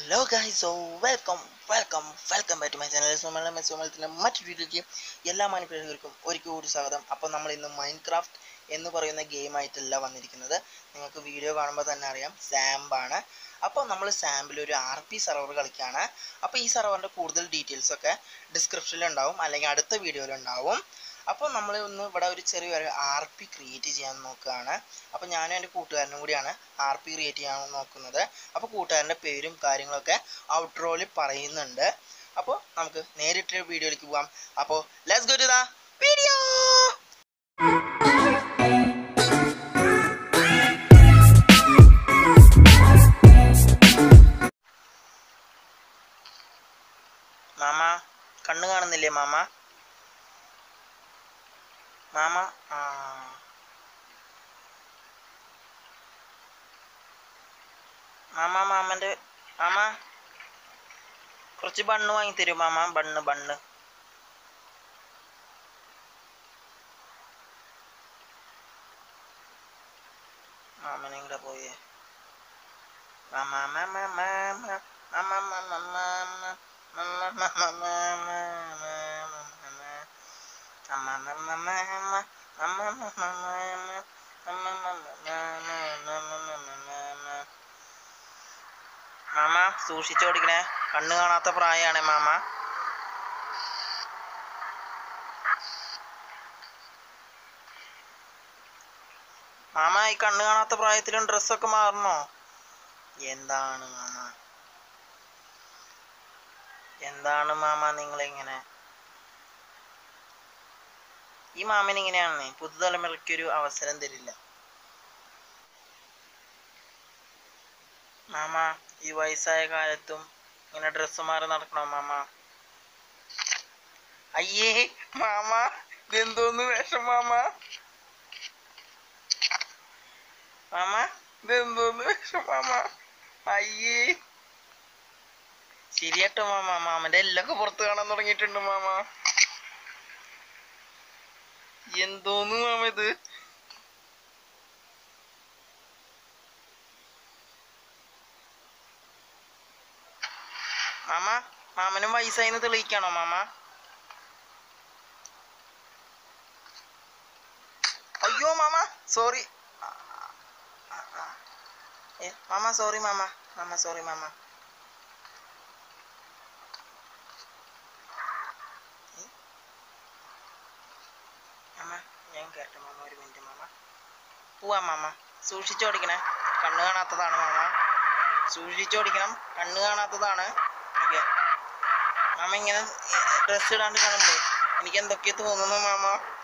Hello guys so welcome welcome welcome back to my channel സോമല മെസ്സോമലത്തിൻ്റെ മറ്റൊരു വീഡിയോയ്ക്ക് എല്ലാ മാനിപ്പുകാർക്കും ഒരിക്കൽ കൂടി സ്വാഗതം അപ്പോൾ നമ്മൾ ഇന്ന് മൈൻഡ് ക്രാഫ്റ്റ് എന്ന് പറയുന്ന ഗെയിമായിട്ടല്ല വന്നിരിക്കുന്നത് നിങ്ങൾക്ക് വീഡിയോ കാണുമ്പോൾ തന്നെ അറിയാം സാമ്പാണ് അപ്പോൾ നമ്മൾ സാമ്പിൽ ഒരു ആർ പി സെർവർ കളിക്കുകയാണ് അപ്പോൾ ഈ സെർവറിൻ്റെ കൂടുതൽ ഡീറ്റെയിൽസ് ഒക്കെ ഡിസ്ക്രിപ്ഷനിൽ ഉണ്ടാവും അല്ലെങ്കിൽ അടുത്ത വീഡിയോയിൽ ഉണ്ടാവും അപ്പോൾ നമ്മൾ ഒന്ന് ഇവിടെ ഒരു ചെറിയൊരു ആർ പി ക്രിയേറ്റ് ചെയ്യാൻ നോക്കുകയാണ് അപ്പോൾ ഞാനും എൻ്റെ കൂട്ടുകാരനും കൂടിയാണ് ആർ പി ക്രിയേറ്റ് ചെയ്യാൻ നോക്കുന്നത് അപ്പോൾ കൂട്ടുകാരൻ്റെ പേരും കാര്യങ്ങളൊക്കെ ഔട്ട്രോയിൽ പറയുന്നുണ്ട് അപ്പോൾ നമുക്ക് നേരിട്ട് വീഡിയോയിലേക്ക് പോകാം അപ്പോൾ let's go to the video മാമ കണ്ണ് കാണുന്നില്ലേ മാമ മാമ ആ മാമ മാമൻ്റെ മാമ കുറച്ച് ബണ്ണ് വാങ്ങി തരൂ മാമ ബണ്ണ് ബണ്ണ് മാമൻ എവിടെ പോയേ മാമ മാമ മാമ മാമ മാമ മാമ മാമ മാമ മാമ സൂക്ഷിച്ചോടിക്കണേ കണ്ണ് കാണാത്ത പ്രായമാണ് മാമ മാമ ഈ കണ്ണ് കാണാത്ത പ്രായത്തിലും ഡ്രസ്സൊക്കെ മാറണോ എന്താണ് മാമ എന്താണ് മാമ നിങ്ങളിങ്ങനെ ഈ മാമൻ ഇങ്ങനെയാണ് പുതുതലമുറയ്ക്ക് ഒരു അവസരം തരില്ല മാമ ഈ വയസ്സായ കാലത്തും ഇങ്ങനെ ഡ്രസ്സ് മാറി നടക്കണോ മാമ അയ്യേ മാമ ഇതെന്തോന്ന് വേഷം മാമ മാമ ഇതെന്തോന്ന് വേഷം മാമ അയ്യേ ശരിയാട്ടോ മാമ മാമന്റെ എല്ലൊക്കെ പുറത്ത് കാണാൻ തുടങ്ങിയിട്ടുണ്ട് മാമ എന്തോന്ന് മാമ ഇത് മാമ മാമനും വയസ്സായിന്ന് തെളിയിക്കാണോ മാമ അയ്യോ മാമ സോറി ഏ മാമ സോറി മാമ മാമ സോറി മാമ മാമ ഞാൻ കയറട്ടെ മാമ ഒരു മിനിറ്റ് മാമ പോവാം മാമ സൂക്ഷിച്ചോടിക്കണേ കണ്ണ് കാണാത്തതാണ് മാമ സൂക്ഷിച്ചോടിക്കണം കണ്ണ് കാണാത്തതാണ് ഓക്കെ മാമ ഇങ്ങനെ ഡ്രസ്സ് ഇടാണ്ട് കാണുമ്പോ എനിക്ക് എന്തൊക്കെ തോന്നുന്നു മാമ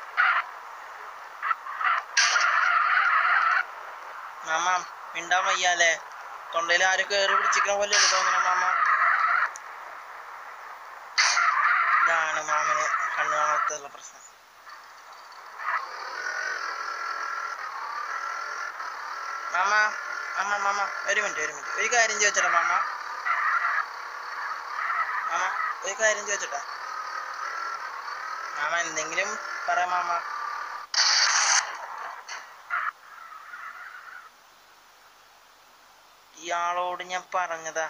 മാമ മിണ്ടാൻ വയ്യാലേ തൊണ്ടയിൽ ആരും കയറി പിടിച്ചിരിക്കണ പോലെയല്ലേ തോന്നണം മാമ ഇതാണ് മാമന് കണ്ണ് കാണാത്തുള്ള പ്രശ്നം മാമ മാമ മാമ ഒരു മിനിറ്റ് ഒരു മിനിറ്റ് ഒരു കാര്യം ചോദിച്ചോട്ടെ മാമ മാമ ഒരു കാര്യം ചോദിച്ചോട്ടെ മാമ എന്തെങ്കിലും പറ മാമ ഇയാളോട് ഞാൻ പറഞ്ഞതാ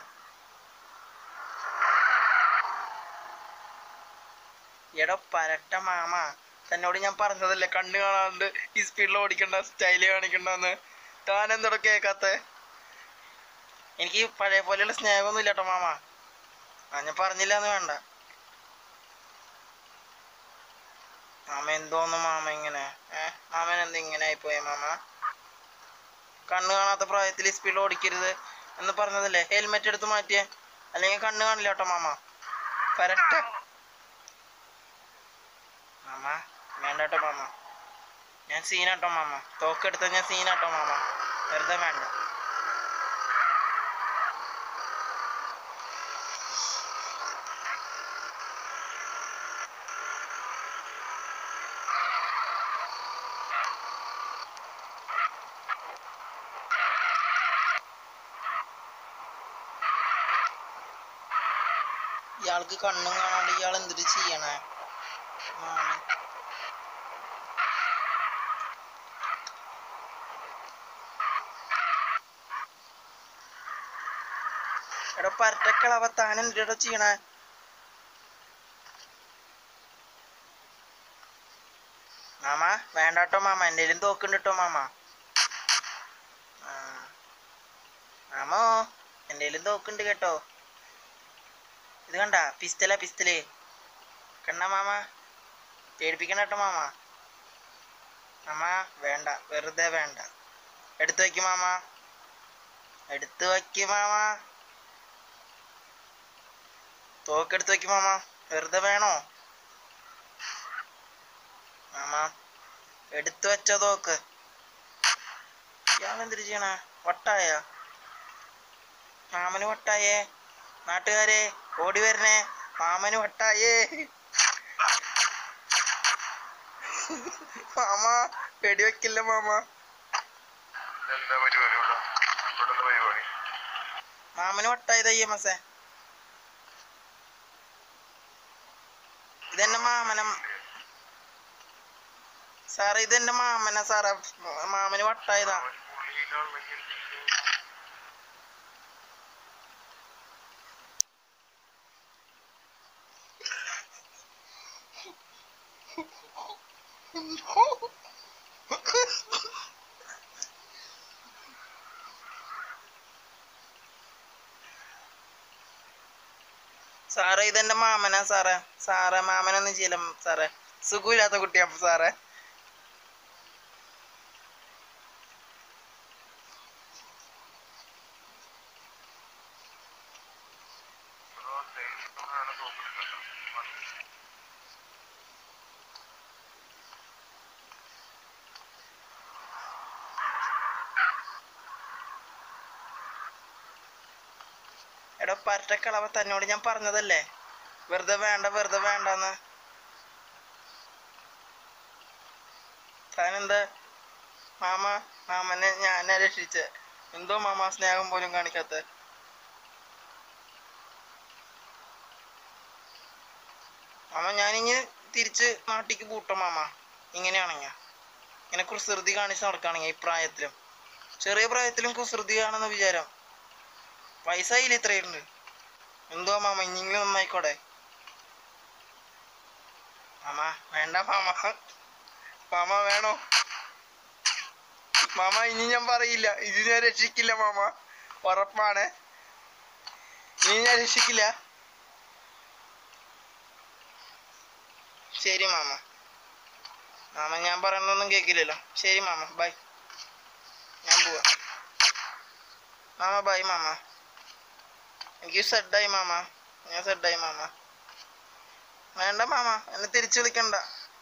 എടോ പരട്ട മാമ തന്നോട് ഞാൻ പറഞ്ഞതല്ലേ കണ്ണ് കാണാണ്ട് ഈ സ്പീഡിൽ ഓടിക്കണ്ട സ്റ്റൈല് കാണിക്കണ്ടെന്ന് താൻ എന്തോടെ കേക്കാത്ത എനിക്ക് പഴയ പോലെയുള്ള സ്നേഹമൊന്നും ഇല്ല കേട്ടോ മാമ ആ ഞാൻ പറഞ്ഞില്ല എന്ന് വേണ്ട മാമ എന്തോന്നു മാമ ഇങ്ങനെ ഏ മാമൻ എന്താ ഇങ്ങനെ ആയിപ്പോയ മാമ കണ്ണ് കാണാത്ത പ്രായത്തിൽ സ്പീഡ് ഓടിക്കരുത് എന്ന് പറഞ്ഞതല്ലേ ഹെൽമെറ്റ് എടുത്ത് മാറ്റിയേ അല്ലെങ്കിൽ കണ്ണ് കാണില്ല കേട്ടോ മാമ പരട്ട മാമ വേണ്ട കേട്ടോ മാമ ഞാൻ സീനാട്ടോ മാമ തോക്കെടുത്ത ഞാൻ സീനാട്ടോ മാമ വെറുതെ വേണ്ട ഇയാൾക്ക് കണ്ണും കാണാണ്ട് ഇയാൾ എന്തിട്ട് ചെയ്യണേ മാമൻ എടാ പരട്ടക്കളവ താൻ എന്തിടാ ചെയ്യണേ മാമ വേണ്ടാട്ടോ മാമ എന്തേലും തോക്കുണ്ട് കേട്ടോ മാമ ആ. മാമോ എന്തേലും തോക്കുണ്ട് കേട്ടോ ഇത് കണ്ട പിസ്റ്റല പിസ്റ്റല് കണ്ട മാമ പേടിപ്പിക്കണ കേട്ടോ മാമ മാമ വേണ്ട വെറുതെ വേണ്ട എടുത്തു വയ്ക്ക് മാമ എടുത്തു വയ്ക്ക് മാമ തോക്കെടുത്ത് വയ്ക്ക് മാമ വെറുതെ വേണോ മാമ എടുത്തു വെച്ച തോക്ക് ഇയാളെന്തിരി ചെയ്യണ വട്ടായ മാമന് വട്ടായേ നാട്ടുകാരെ ഓടി വരണേ മാമന് വട്ടായേ മാമ വെടിവെക്കില്ല മാമ എന്താ പരിപാടി ഇവിടെ ഇവിടെ എന്താ പരിപാടി മാമന് വട്ടായതയ്യ മസേ ഇതെന്റെ മാമനം സാറേ ഇതെന്റെ മാമന സാറേ മാമന് വട്ടായതാ പുള്ളിയിലാണെങ്കിൽ സാറേ ഇതെന്റെ മാമനാ സാറേ സാറേ മാമനൊന്നും ചെയ്യില്ല സാറേ സുഖമില്ലാത്ത കുട്ടിയാ സാറേ ബ്രോ ദേഷ്യമാണ് തോന്നുന്നുണ്ടല്ലോ എടോ പരട്ടക്കളവ തന്നോട് ഞാൻ പറഞ്ഞതല്ലേ വെറുതെ വേണ്ട വെറുതെ വേണ്ടെന്ന് താനെന്താ മാമ മാമനെ ഞാനാ രക്ഷിച്ചേ എന്തോ മാമ സ്നേഹം പോലും കാണിക്കാത്ത മാമ ഞാനിനി തിരിച്ച് നാട്ടിക്ക് പൂട്ടോ മാമ ഇങ്ങനെയാണെങ്കിൽ ഇങ്ങനെ കുസൃതി കാണിച്ച് നടക്കുകയാണെങ്കിൽ ഈ പ്രായത്തിലും ചെറിയ പ്രായത്തിലും കുസൃതി കാണുന്ന വിചാരം വയസ്സായില്ല ഇത്രയുണ്ട് എന്തോ മാമ ഇനിയെങ്കിലും നന്നായിക്കോടെ മാമ വേണ്ട മാമ മാമ വേണോ മാമ ഇനി ഞാൻ പറയില്ല ഇത് ഞാൻ രക്ഷിക്കില്ല മാമ ഉറപ്പാണ് ഇനി ഞാൻ രക്ഷിക്കില്ല ശരി മാമ മാമ ഞാൻ പറയുന്നതൊന്നും കേൾക്കില്ലല്ലോ ശരി മാമ ബൈ ഞാൻ പോവാ മാമ ബൈ മാമ എനിക്ക് സെഡായി മാമ ഞാൻ സെഡായി മാമ വേണ്ട മാമ എന്നെ തിരിച്ചു വിളിക്കണ്ട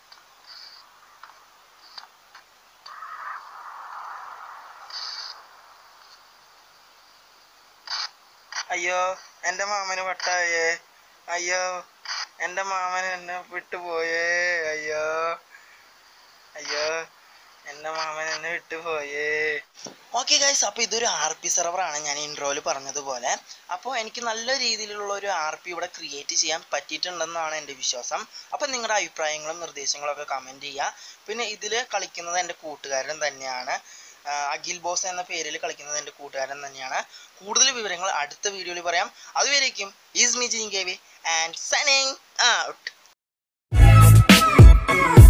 അയ്യോ എൻ്റെ മാമന് വട്ടായേ അയ്യോ എൻ്റെ മാമൻ എന്നെ വിട്ടുപോയേ അയ്യോ അയ്യോ എൻ്റെ മാമൻ എന്നെ വിട്ടുപോയേ ഓക്കെ ഗൈസ് അപ്പോൾ ഇതൊരു ആർ പി സെർവറാണ് ഞാൻ ഇൻട്രോയിൽ പറഞ്ഞതുപോലെ അപ്പോൾ എനിക്ക് നല്ല രീതിയിലുള്ള ഒരു ആർ പി ഇവിടെ ക്രിയേറ്റ് ചെയ്യാൻ പറ്റിയിട്ടുണ്ടെന്നാണ് എൻ്റെ വിശ്വാസം അപ്പോൾ നിങ്ങളുടെ അഭിപ്രായങ്ങളും നിർദ്ദേശങ്ങളും ഒക്കെ കമൻറ്റ് ചെയ്യുക പിന്നെ ഇതിൽ കളിക്കുന്നത് എൻ്റെ കൂട്ടുകാരൻ തന്നെയാണ് ആ, അഖിൽ ബോസ് എന്ന പേരിൽ കളിക്കുന്നത് എൻ്റെ കൂട്ടുകാരൻ തന്നെയാണ് കൂടുതൽ വിവരങ്ങൾ അടുത്ത വീഡിയോയിൽ പറയാം അതുവരേക്കും ഈസ് മീ ജിൻ K V and signing out